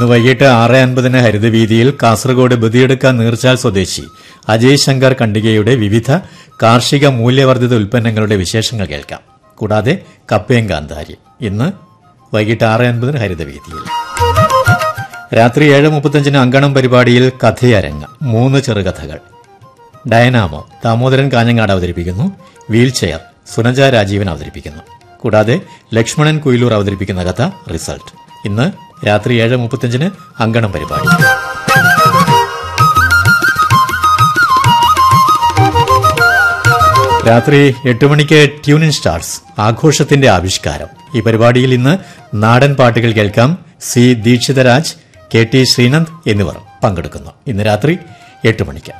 ഇന്ന് വൈകിട്ട് ആറ് അൻപതിന് ഹരിതവീതിയിൽ കാസർഗോഡ് ബദിയെടുക്ക നീർച്ചാൽ സ്വദേശി അജയ് ശങ്കർ കണ്ടികയുടെ വിവിധ കാർഷിക മൂല്യവർദ്ധിത ഉൽപ്പന്നങ്ങളുടെ വിശേഷങ്ങൾ കേൾക്കാം കൂടാതെ കപ്പയും കാന്താരി ഇന്ന് വൈകിട്ട് ആറ് അൻപതിന് ഹരിതവീതിയിൽ രാത്രി ഏഴ് മുപ്പത്തഞ്ചിന് അങ്കണം പരിപാടിയിൽ കഥയരങ്ങ് മൂന്ന് ചെറുകഥകൾ ഡയനാമോ ദാമോദരൻ കാഞ്ഞങ്ങാട് അവതരിപ്പിക്കുന്നു വീൽ ചെയർ സുനജ രാജീവൻ അവതരിപ്പിക്കുന്നു കൂടാതെ ലക്ഷ്മണൻ കുയിലൂർ അവതരിപ്പിക്കുന്ന കഥ റിസൾട്ട് ഇന്ന് രാത്രി ഏഴ് മുപ്പത്തഞ്ചിന് അങ്കണം പരിപാടി രാത്രി എട്ട് മണിക്ക് ട്യൂണിൻ സ്റ്റാർസ് ആഘോഷത്തിന്റെ ആവിഷ്കാരം ഈ പരിപാടിയിൽ ഇന്ന് നാടൻ പാട്ടുകൾ കേൾക്കാം C Deekshitharaj K T Sreenand എന്നിവർ പങ്കെടുക്കുന്നു ഇന്ന് രാത്രി എട്ട് മണിക്ക്